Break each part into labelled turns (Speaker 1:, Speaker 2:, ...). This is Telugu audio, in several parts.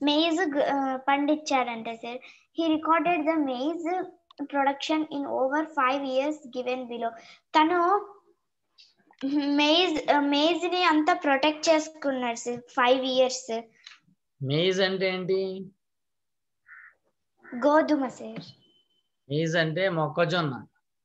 Speaker 1: మేజ్ పండించాడంట sir he recorded the maize production in over five years given below తను మేజ్ మేజ్ ని అంతా ప్రొటెక్ట్ చేసుకున్నాడు సార్ ఫైవ్ ఇయర్స్
Speaker 2: మేజ్ అంటే ఏంటి
Speaker 1: గోధుమ సార్
Speaker 2: మేజ్ అంటే మొక్కజొన్న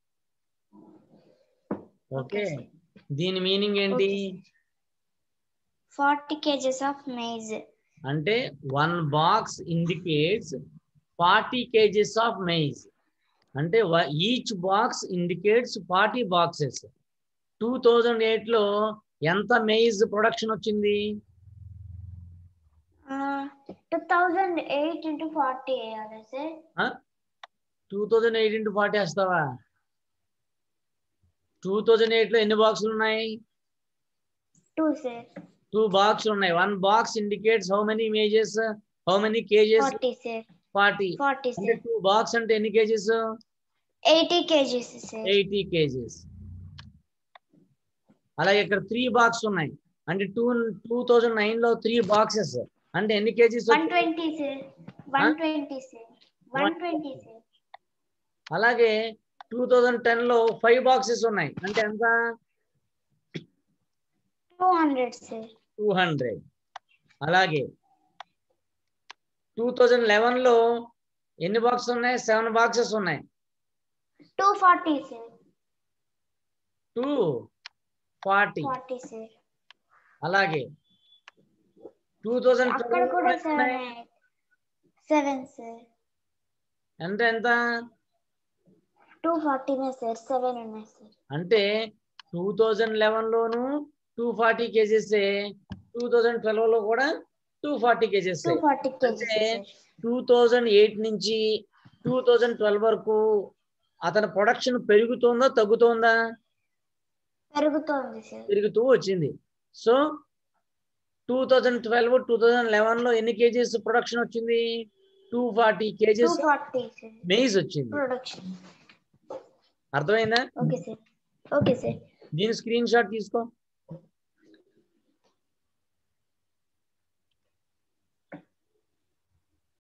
Speaker 2: ఓకే దీని మీనింగ్ ఏంటి
Speaker 1: ఫార్టీ కేజెస్ ఆఫ్ మేజ్
Speaker 2: అంటే one box indicates forty kgs of maize అంటే each box indicates forty boxes two thousand ఎయిట్లో ఎంత మెయిజ్ ప్రొడక్షన్ వచ్చింది
Speaker 1: two thousand eight into forty వేయాలి sir
Speaker 2: two thousand eight into forty వేస్తావా టూ థౌజండ్ ఎయిట్లో ఎన్ని బాక్సులు ఉన్నాయి
Speaker 1: టూ సార్
Speaker 2: టూ బాక్స్ ఉన్నాయి one box indicates how many images how many kgs
Speaker 1: forty sir
Speaker 2: forty
Speaker 1: forty
Speaker 2: అంటే
Speaker 1: సార్
Speaker 2: టూ బాక్స్ అంటే ఎన్ని kgs
Speaker 1: eighty kgs sir
Speaker 2: eighty kgs అలాగే ఇక్కడ త్రీ బాక్స్ ఉన్నాయి అంటే టూ టూ థౌజండ్ నైన్ లో త్రీ బాక్సెస్ అంటే ఎన్ని kgs
Speaker 1: one twenty sir one twenty sir one twenty sir
Speaker 2: అలాగే టూ థౌజండ్ టెన్ లో ఫైవ్ బాక్సెస్ ఉన్నాయి అంటే ఎంత
Speaker 1: two hundred sir
Speaker 2: two hundred అలాగే టూ థౌజండ్ లెవెన్ లో ఎన్ని బాక్సెస్ ఉన్నాయి సెవెన్ బాక్సెస్ ఉన్నాయి
Speaker 1: two forty sir
Speaker 2: two forty
Speaker 1: forty sir
Speaker 2: అలాగే టూ థౌజండ్
Speaker 1: అక్కడ కూడా సెవెన్ సెవెన్ సార్
Speaker 2: ఎంత ఎంత
Speaker 1: టూ ఫార్టీనే సార్ సెవెన్ ఉన్నాయి సార్
Speaker 2: అంటే టూ థౌజండ్ లెవెన్ లోను two forty kgs two thousand twelve లో కూడా two forty kgs
Speaker 1: two forty kgs
Speaker 2: అంటే
Speaker 1: సార్
Speaker 2: టూ థౌజండ్ ఎయిట్ నుంచి టూ థౌజండ్ ట్వెల్వ్ వరకు అతని ప్రొడక్షన్ పెరుగుతుందా తగ్గుతుందా
Speaker 1: పెరుగుతోంది సార్
Speaker 2: పెరుగుతూ వచ్చింది so two thousand twelve two thousand eleven లో ఎన్ని కేజీస్ ప్రొడక్షన్ వచ్చింది two forty
Speaker 1: two
Speaker 2: kgs
Speaker 1: forty sir
Speaker 2: maize వచ్చింది
Speaker 1: ప్రొడక్షన్
Speaker 2: అర్థమైందా
Speaker 1: ఓకే సార్ ఓకే సార్
Speaker 2: దీని స్క్రీన్ షాట్ తీసుకో